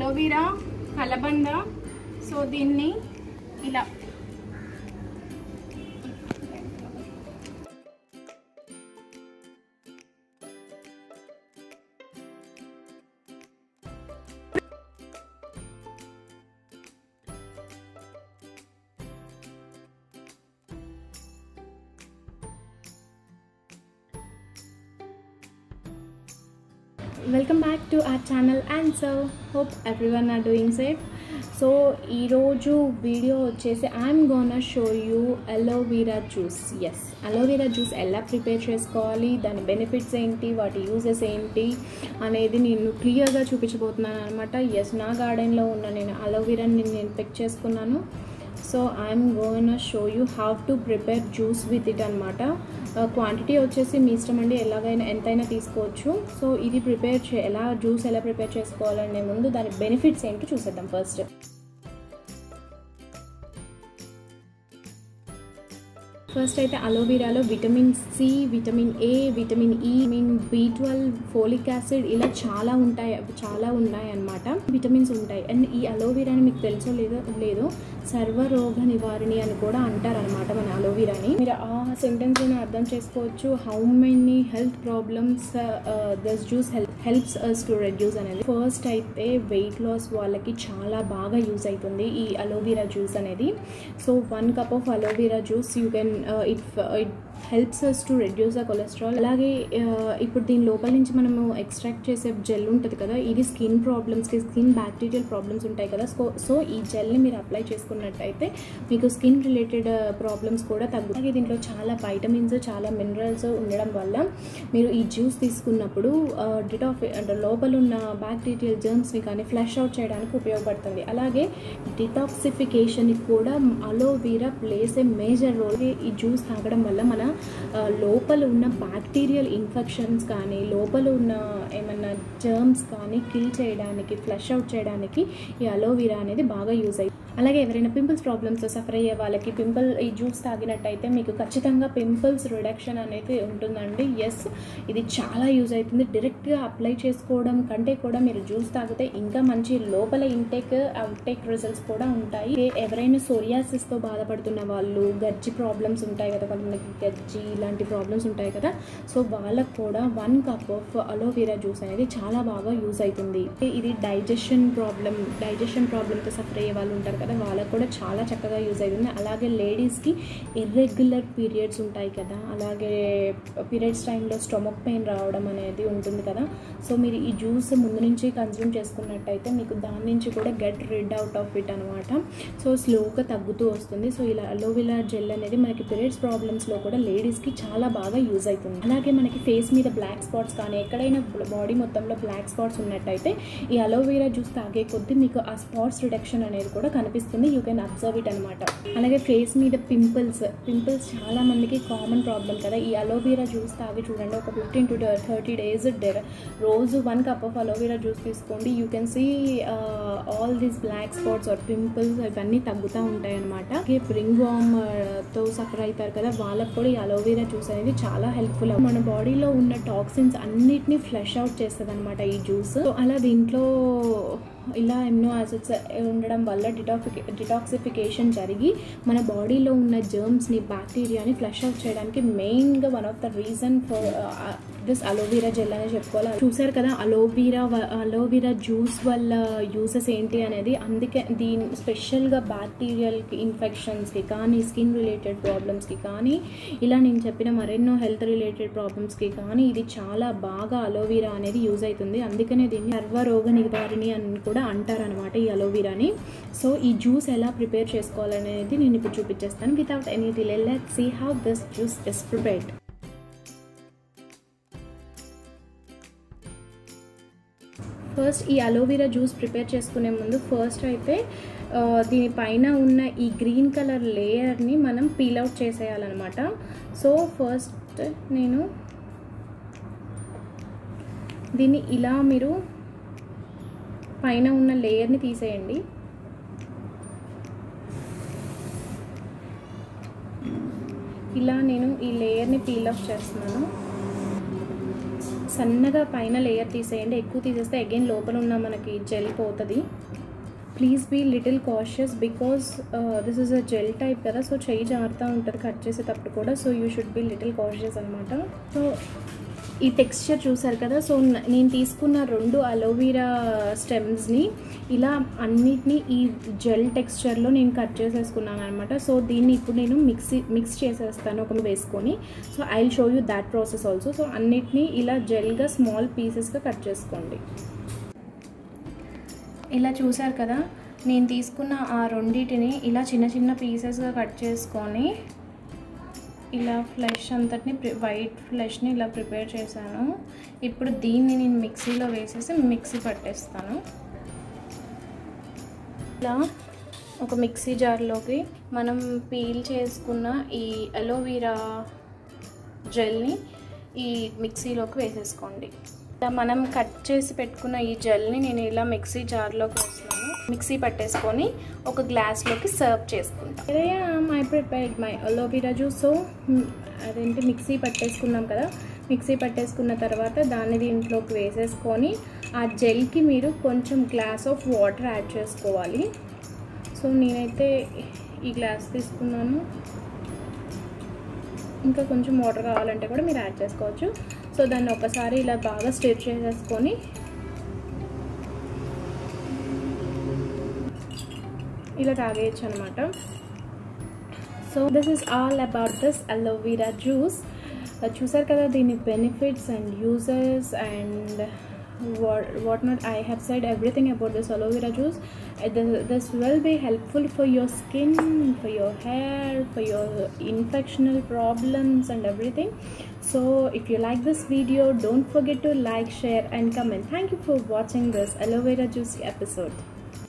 aloe vera కలబంద so దీన్ని ఇలా welcome back to our channel and so hope everyone are doing safe so ఈరోజు video వచ్చేసి I'm gonna show you aloe vera juice yes aloe vera juice ఎలా prepare చేసుకోవాలి దాని benefits ఏంటి వాటి యూజెస్ ఏంటి అనేది నేను క్లియర్గా చూపించబోతున్నాను అనమాట ఎస్ నా గార్డెన్లో ఉన్న నేను అలోవీరాని నేను పిక్ చేసుకున్నాను so I'm gonna show you how to prepare juice with it అనమాట క్వాంటిటీ వచ్చేసి మీ ఇష్టం అండి ఎలాగైనా ఎంతైనా తీసుకోవచ్చు సో ఇది ప్రిపేర్ చే ఎలా జ్యూస్ ఎలా ప్రిపేర్ చేసుకోవాలనే ముందు దాని బెనిఫిట్స్ ఏంటో చూసేద్దాం ఫస్ట్ ఫస్ట్ అయితే అలోవెరాలో vitamin C vitamin A vitamin E vitamin B twelve folic acid ఇలా చాలా ఉంటాయి చాలా ఉన్నాయి అన్నమాట విటమిన్స్ ఉంటాయి అండ్ ఈ అలోవెరాని మీకు తెలుసో లేదో లేదో సర్వరోగ నివారణి అని కూడా అంటారనమాట మన అలోవెరాని మీరు ఆ సెంటెన్స్ని అర్థం చేసుకోవచ్చు how many health problems this juice help helps us to reduce అనేది ఫస్ట్ అయితే వెయిట్ లాస్ వాళ్ళకి చాలా బాగా యూజ్ అవుతుంది ఈ అలోవెరా జ్యూస్ అనేది so one cup of aloe vera juice you can it it helps us to reduce the cholesterol అలాగే ఇప్పుడు దీని లోపల నుంచి మనము ఎక్స్ట్రాక్ట్ చేసే జెల్ ఉంటుంది కదా ఇది స్కిన్ ప్రాబ్లమ్స్కి స్కిన్ బ్యాక్టీరియల్ ప్రాబ్లమ్స్ ఉంటాయి కదా సో సో ఈ జెల్ని మీరు అప్లై చేసుకున్నట్టయితే మీకు స్కిన్ రిలేటెడ్ ప్రాబ్లమ్స్ కూడా తగ్గు అలాగే దీంట్లో చాలా వైటమిన్స్ చాలా మినరల్స్ ఉండడం వల్ల మీరు ఈ జ్యూస్ తీసుకున్నప్పుడు డిటాఫ్ అంటే లోపల ఉన్న బ్యాక్టీరియల్ జర్మ్స్ని కానీ ఫ్లష్ అవుట్ చేయడానికి ఉపయోగపడుతుంది అలాగే డిటాక్సిఫికేషన్కి కూడా aloe vera plays a major role ఈ జ్యూస్ తాగడం వల్ల మన లోపల ఉన్న బ్యాక్టీరియల్ ఇన్ఫెక్షన్స్ కానీ లోపల ఉన్న ఏమన్నా జర్మ్స్ కానీ కిల్ చేయడానికి ఫ్లష్ అవుట్ చేయడానికి ఈ అలోవెరా అనేది బాగా యూజ్ అయ్యి అలాగే ఎవరైనా పింపుల్స్ ప్రాబ్లమ్స్ సఫర్ అయ్యే వాళ్ళకి పింపుల్ ఈ జ్యూస్ తాగినట్టయితే మీకు ఖచ్చితంగా పింపుల్స్ రిడక్షన్ అనేది ఉంటుందండి ఎస్ ఇది చాలా యూజ్ అవుతుంది డైరెక్ట్గా అప్లై చేసుకోవడం కంటే కూడా మీరు జ్యూస్ తాగితే ఇంకా మంచి లోపల ఇంటేక్ అవుట్టేక్ రిజల్ట్స్ కూడా ఉంటాయి ఎవరైనా సోరియాసిస్తో బాధపడుతున్న వాళ్ళు గజ్జి ప్రాబ్లమ్స్ ఉంటాయి కదా కొంతమందికి గజ్జి ఇలాంటి ప్రాబ్లమ్స్ ఉంటాయి కదా సో వాళ్ళకు కూడా one cup of aloe vera juice అనేది చాలా బాగా యూజ్ అవుతుంది ఇది డైజెషన్ ప్రాబ్లం డైజెషన్ ప్రాబ్లంతో సఫర్ అయ్యే వాళ్ళు ఉంటారు కదా వాళ్ళకు కూడా చాలా చక్కగా యూజ్ అవుతుంది అలాగే లేడీస్కి ఇర్రెగ్యులర్ పీరియడ్స్ ఉంటాయి కదా అలాగే పీరియడ్స్ టైంలో స్టొమక్ పెయిన్ రావడం అనేది ఉంటుంది కదా సో మీరు ఈ జ్యూస్ ముందు నుంచి కన్జ్యూమ్ చేసుకున్నట్టయితే మీకు దాని నుంచి కూడా get rid out of it అనమాట సో స్లోగా తగ్గుతూ వస్తుంది సో ఇలా అలోవెలా జెల్ అనేది మనకి పీరియడ్స్ ప్రాబ్లమ్స్లో కూడా లేడీస్కి చాలా బాగా యూజ్ అవుతుంది అలాగే మనకి ఫేస్ మీద బ్లాక్ స్పాట్స్ కానీ ఎక్కడైనా బాడీ మొత్తంలో బ్లాక్ స్పాట్స్ ఉన్నట్టయితే ఈ అలోవెరా జ్యూస్ తాగే కొద్దీ మీకు ఆ స్పాట్స్ రిడక్షన్ అనేది కూడా కనిపిస్తుంది యూ కెన్ అబ్జర్వ్ ఇట్ అనమాట అలాగే ఫేస్ మీద పింపుల్స్ పింపుల్స్ చాలా మందికి కామన్ ప్రాబ్లం కదా ఈ అలోవెరా జ్యూస్ తాగి చూడండి ఒక ఫిఫ్టీన్ టు థర్టీ డేస్ రోజు one cup of aloe vera juice తీసుకోండి you can see all these black spots or pimples ఇవన్నీ తగ్గుతూ ఉంటాయి అనమాట రింగ్ వామ్ తో సఫర్ అవుతారు కదా వాళ్ళకి కూడా ఈ అలోవెరా జ్యూస్ అనేది చాలా హెల్ప్ఫుల్ మన బాడీలో ఉన్న టాక్సిన్స్ అన్నిటినీ ఫ్లష్ అవుట్ చేస్తుంది అనమాట ఈ జ్యూస్ సో అలా దీంట్లో ఇలా ఎన్నో యాసిడ్స్ ఉండడం వల్ల డిటాక్సి డిటాక్సిఫికేషన్ జరిగి మన బాడీలో ఉన్న జర్మ్స్ని బ్యాక్టీరియాని ఫ్లష్ అవుట్ చేయడానికి మెయిన్గా one of the reason for this aloe vera gel అనేది చెప్పుకోవాలి చూసారు కదా అలోవెరా అలోవెరా జ్యూస్ వల్ల యూసెస్ ఏంటి అనేది అందుకే దీని స్పెషల్గా బ్యాక్టీరియల్ ఇన్ఫెక్షన్స్కి కానీ స్కిన్ రిలేటెడ్ ప్రాబ్లమ్స్కి కానీ ఇలా నేను చెప్పిన మరెన్నో హెల్త్ రిలేటెడ్ ప్రాబ్లమ్స్కి కానీ ఇది చాలా బాగా అలోవెరా అనేది యూజ్ అవుతుంది అందుకనే దీన్ని సర్వరోగ నివారణి అని కూడా అంటారనమాట ఈ అలోవెరాని సో ఈ జ్యూస్ ఎలా ప్రిపేర్ చేసుకోవాలనేది నేను ఇప్పుడు చూపించేస్తాను without any delay let see how this juice is prepared first ఈ అలోవెరా జ్యూస్ ప్రిపేర్ చేసుకునే ముందు ఫస్ట్ అయితే దీనిపైన ఉన్న ఈ గ్రీన్ కలర్ లేయర్ని మనం పీల్ అవుట్ చేసేయాలన్నమాట సో ఫస్ట్ నేను దీన్ని ఇలా మీరు పైన ఉన్న లేయర్ని తీసేయండి ఇలా నేను ఈ లేయర్ని పీల్ ఆఫ్ చేస్తున్నాను సన్నగా పైన లేయర్ తీసేయండి ఎక్కువ తీసేస్తే అగైన్ లోపల ఉన్న మనకి జెల్ పోతుంది please be little cautious because this is a gel type కదా సో చెయ్యి జారుతూ ఉంటుంది కట్ చేసేటప్పుడు కూడా so you should be little cautious అనమాట సో ఈ టెక్స్చర్ చూసారు కదా సో న- నేను తీసుకున్న రెండు అలోవీరా స్టెమ్స్ని ఇలా అన్నిటినీ ఈ జెల్ టెక్స్చర్లో నేను కట్ చేసేసుకున్నాను అనమాట సో దీన్ని ఇప్పుడు నేను మిక్సీ మిక్స్ చేసేస్తాను ఒక వేసుకొని so I will show you that process also so అన్నిటినీ ఇలా జెల్గా స్మాల్ పీసెస్గా కట్ చేసుకోండి ఇలా చూసారు కదా నేను తీసుకున్న ఆ రెండింటిని ఇలా చిన్న చిన్న పీసెస్గా కట్ చేసుకొని ఇలా ఫ్లెష్ అంతటిని ప్రి వైట్ ఫ్లెష్ని ఇలా ప్రిపేర్ చేశాను ఇప్పుడు దీన్ని నేను మిక్సీలో వేసేసి మిక్సీ పట్టేస్తాను ఇలా ఒక మిక్సీ జార్లోకి మనం పీల్ చేసుకున్న ఈ అలోవీరా జెల్ని ఈ మిక్సీలోకి వేసేసుకోండి ఇలా మనం కట్ చేసి పెట్టుకున్న ఈ జెల్ని నేను ఇలా మిక్సీ జార్లోకి వేస్తున్నాను మిక్సీ పట్టేసుకొని ఒక గ్లాస్లోకి సర్వ్ చేసుకుంటాను my prepared my aloe vera juice so అదేంటి మిక్సీ పట్టేసుకున్నాం కదా మిక్సీ పట్టేసుకున్న తర్వాత దాన్ని దీంట్లోకి వేసేసుకొని ఆ జెల్కి మీరు కొంచెం గ్లాస్ ఆఫ్ వాటర్ యాడ్ చేసుకోవాలి సో నేనైతే ఈ గ్లాస్ తీసుకున్నాను ఇంకా కొంచెం వాటర్ కావాలంటే కూడా మీరు యాడ్ చేసుకోవచ్చు సో దాన్ని ఒకసారి ఇలా బాగా స్టిర్ చేసేసుకొని ఇలా తాగేయచ్చు అనమాట so this is all about this aloe vera juice చూసారు కదా దీని benefits and uses and what what not i have said everything about this aloe vera juice Uh, this, this will be helpful for your skin for your hair for your infectional problems and everything so if you like this video don't forget to like share and comment thank you for watching this aloe vera juice episode